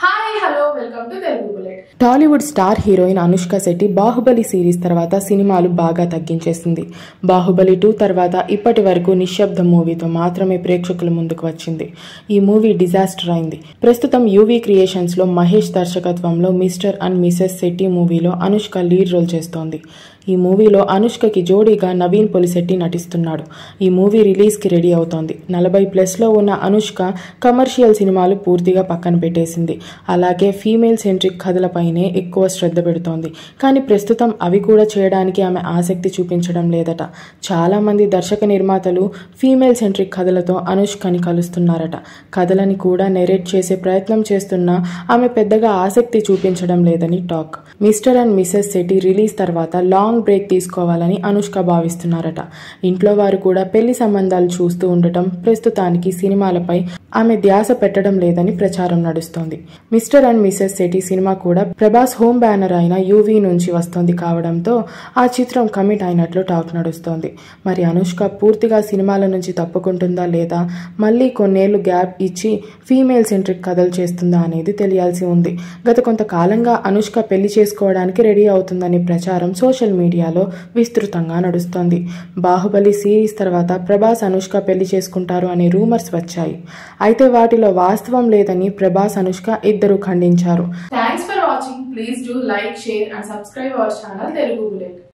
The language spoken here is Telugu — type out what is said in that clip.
hi hello welcome to Telugu bullet Tollywood star heroine Anushka Shetty Baahubali series తర్వాత సినిమాలు బాగా తగ్గించేసింది బాహుబలి టూ తర్వాత ఇప్పటి వరకు నిశ్శబ్ద మూవీతో మాత్రమే ప్రేక్షకుల ముందుకు వచ్చింది ఈ మూవీ డిజాస్టర్ అయింది ప్రస్తుతం యూవీ క్రియేషన్స్ లో మహేష్ దర్శకత్వంలో మిస్టర్ అండ్ మిసెస్ శెట్టి మూవీలో అనుష్క లీడ్ రోల్ చేస్తోంది ఈ మూవీలో అనుష్కకి జోడీగా నవీన్ పొలిశెట్టి నటిస్తున్నాడు ఈ మూవీ రిలీజ్కి రెడీ అవుతోంది నలభై ప్లస్లో ఉన్న అనుష్క కమర్షియల్ సినిమాలు పూర్తిగా పక్కన పెట్టేసింది అలాగే ఫీమేల్ సెంట్రిక్ కథలపైనే ఎక్కువ శ్రద్ధ పెడుతోంది కానీ ప్రస్తుతం అవి కూడా చేయడానికి ఆమె ఆసక్తి చూపించడం లేదట చాలామంది దర్శక నిర్మాతలు ఫీమేల్ సెంట్రిక్ కథలతో అనుష్కని కలుస్తున్నారట కథలని కూడా నెరేట్ చేసే ప్రయత్నం చేస్తున్నా ఆమె పెద్దగా ఆసక్తి చూపించడం లేదని talk Mr and Mrs Shetty release తర్వాత లాంగ్ బ్రేక్ తీసుకోవాలని అనుష్క భావిస్తున్నారట ఇంట్లో వారు కూడా పెళ్లి సంబంధాలు చూస్తూ ఉండటం ప్రస్తుతానికి సినిమాలపై ఆమె ధ్యాస పెట్టడం లేదని ప్రచారం నడుస్తోంది మిస్టర్ అండ్ మిసెస్ శెట్టి సినిమా కూడా ప్రభాస్ హోమ్ బ్యానర్ అయిన యూవీ నుంచి వస్తోంది కావడంతో ఆ చిత్రం కమిట్ అయినట్లు టాక్ నడుస్తోంది మరి అనుష్క పూర్తిగా సినిమాల నుంచి తప్పుకుంటుందా లేదా మళ్ళీ కొన్నేళ్లు గ్యాప్ ఇచ్చి ఫీమేల్ సెంట్రిక్ కథలు చేస్తుందా అనేది తెలియాల్సి ఉంది గత కొంతకాలంగా అనుష్క పెళ్లి చేసుకోవడానికి రెడీ అవుతుందని ప్రచారం సోషల్ మీడియాలో విస్తృతంగా నడుస్తోంది బాహుబలి సిరీస్ తర్వాత ప్రభాస్ అనుష్క పెళ్లి చేసుకుంటారు అనే రూమర్స్ వచ్చాయి అయితే వాటిలో వాస్తవం లేదని ప్రభాస్ అనుష్క ఇద్దరు ఖండించారు thanks for watching please do like share and subscribe our channel Telugu bullet